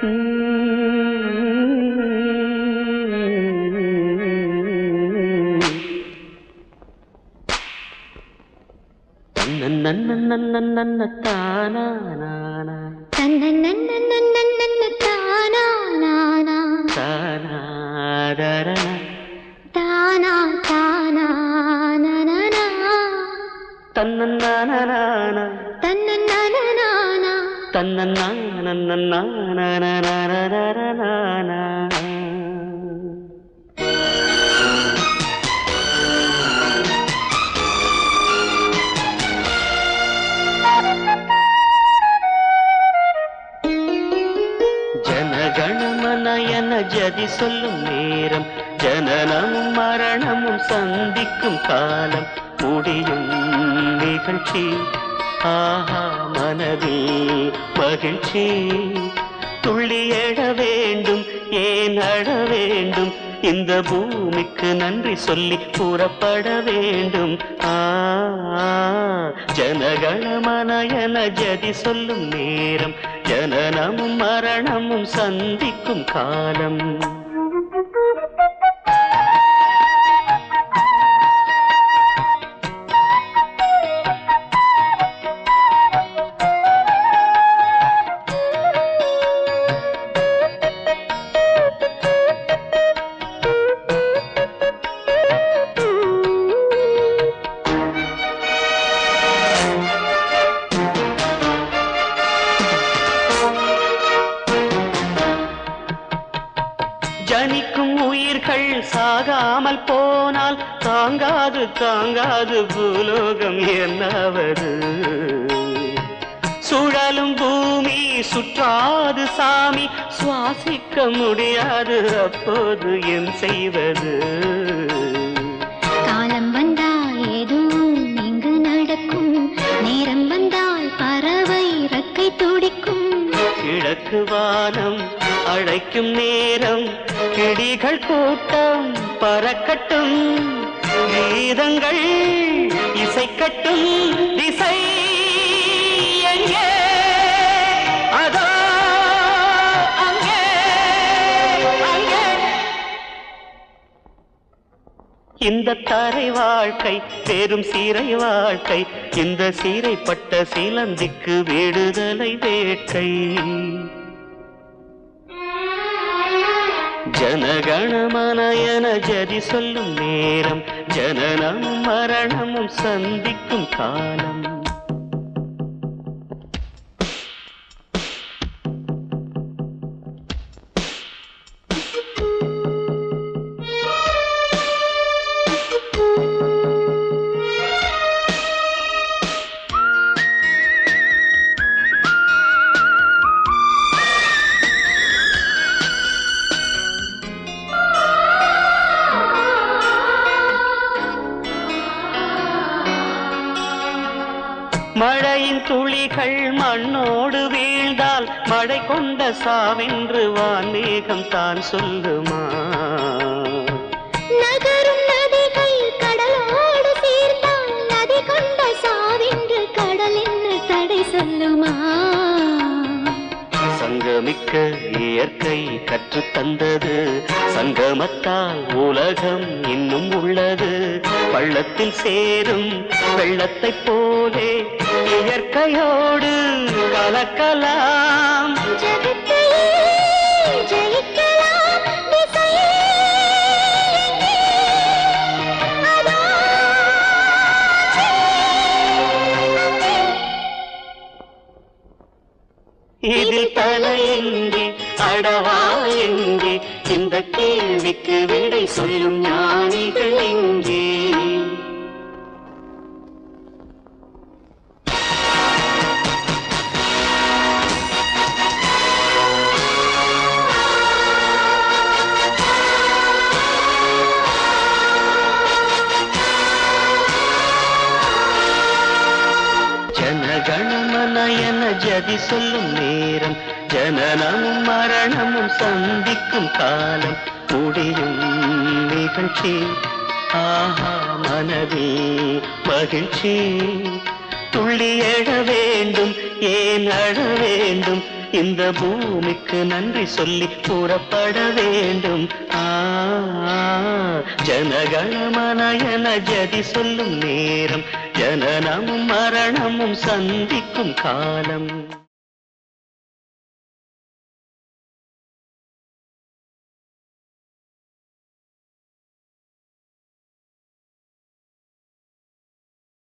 தானா தன்னன்னன்னன்னன்னன்னன்ன தானா நானா தானாதரண தானா தானா நனனா தன்னன்னானான தன்னன்னனனானா தன்னன்னானன்னானனானனானனானா ஜனகணமனயன ஜதி சொல்லும் நேரம் ஜனனமும் மரணமும் சந்திக்கும் காலம் முடியும் நிகழ்ச்சி ஆஹா மனதில் மகிழ்ச்சி துள்ளி எழ வேண்டும் ஏன் அழ வேண்டும் இந்த பூமிக்கு நன்றி சொல்லி கூறப்பட வேண்டும் ஆ ஜனகணமனயன ஜதி சொல்லும் நேரம் ஜனனமும் மரணமும் சந்திக்கும் காலம் ஜனிக்கும் உயிர்கள் சாகாமல் போனால் தாங்காது தாங்காது பூலோகம் என்னாவது சுழலும் பூமி சுற்றாது சாமி சுவாசிக்க முடியாது அப்போது என் செய்வது காலம் வந்தால் எதுவும் இங்கு நடக்கும் நேரம் வந்தால் பறவை இறக்கை துடிக்கும் கிழக்கு வானம் அழைக்கும் நேரம் கிளிகள் கூட்டம் பறக்கட்டும் கீதங்கள் இசைக்கட்டும் திசை எங்கே அதோ அங்கே அங்கே இந்த தரை வாழ்க்கை பெரும் சீரை வாழ்க்கை இந்த சீரைப்பட்ட சீலந்திக்கு விடுதலை வேட்கை ஜனகணமனயன ஜதி சொல்லும் நேரம் ஜனனமும் மரணமும் சந்திக்கும் காலம் மழையின் துளிகள் மண்ணோடு வீழ்ந்தால் மழை கொண்ட சாவென்று வான்மேகம் தான் சொல்லுமா நகரும் நதிகள் கடலோடு சேர்ந்தால் நதி கொண்ட சாவென்று கடல் என்ன தடை சொல்லுமா சங்கமிக்க இயற்கை கற்றுத் தந்தது சங்கமத்தால் உலகம் இன்னும் உள்ளது பள்ளத்தில் சேரும் வெள்ளத்தைப் போலே இயற்கையோடு கலக்கலாம் ஜகத்தையே ஜெயிக்கலாம் திசையே எங்கே? அதோ அங்கே. இதில் தலை எங்கே அடவா எங்கே இந்த கேள்விக்கு விடை சொல்லும் ஞானிகள் எங்கே ஜனகணமனயன ஜதி சொல்லும் நேரம் ஜனனமும் மரணமும் சந்திக்கும் காலம் முடியும் நிகழ்ச்சி ஆஹா மனதில் மகிழ்ச்சி துள்ளி எழ வேண்டும் ஏன் அழ வேண்டும் இந்த பூமிக்கு நன்றி சொல்லி புறப்பட வேண்டும் ஆ ஜனகணமன என ஜதி சொல்லும் நேரம் ஜனனமும் மரணமும் சந்திக்கும் காலம்